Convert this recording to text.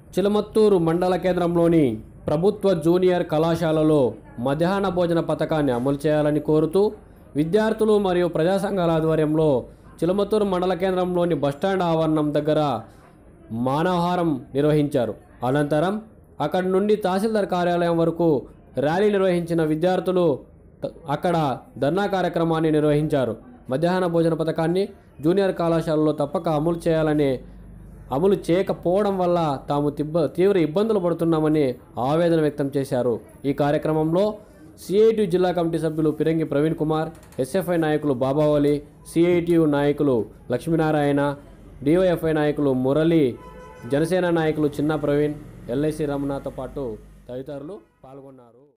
చిలమత్తూరు మండల కేంద్రంలోని ప్రభుత్వ జూనియర్ కళాశాలలో మధ్యాహ్న భోజన పథకాన్ని అమలు చేయాలని కోరుతూ విద్యార్థులు మరియు ప్రజా సంఘాల ఆధ్వర్యంలో చిలమత్తూరు మండల కేంద్రంలోని బస్టాండ్ ఆవరణం దగ్గర మానవహారం నిర్వహించారు అనంతరం అక్కడి నుండి తహసీల్దార్ కార్యాలయం వరకు ర్యాలీ నిర్వహించిన విద్యార్థులు త- అక్కడ ధర్నా కార్యక్రమాన్ని నిర్వహించారు మధ్యాహ్న భోజన పథకాన్ని జూనియర్ కళాశాలలో తప్పక అమలు చేయాలని అమలు చేయకపోవడం వల్ల తాము తిబ్బ తీవ్ర ఇబ్బందులు పడుతున్నామని ఆవేదన వ్యక్తం చేశారు ఈ కార్యక్రమంలో సిఐటి జిల్లా కమిటీ సభ్యులు పిరంగి ప్రవీణ్ కుమార్ ఎస్ఎఫ్ఐ నాయకులు బాబావలి సిఐటియు నాయకులు లక్ష్మీనారాయణ డివైఎఫ్ఐ నాయకులు మురళి జనసేన నాయకులు చిన్న ప్రవీణ్ ఎల్ఐసి రమణతో పాటు తదితరులు పాల్గొన్నారు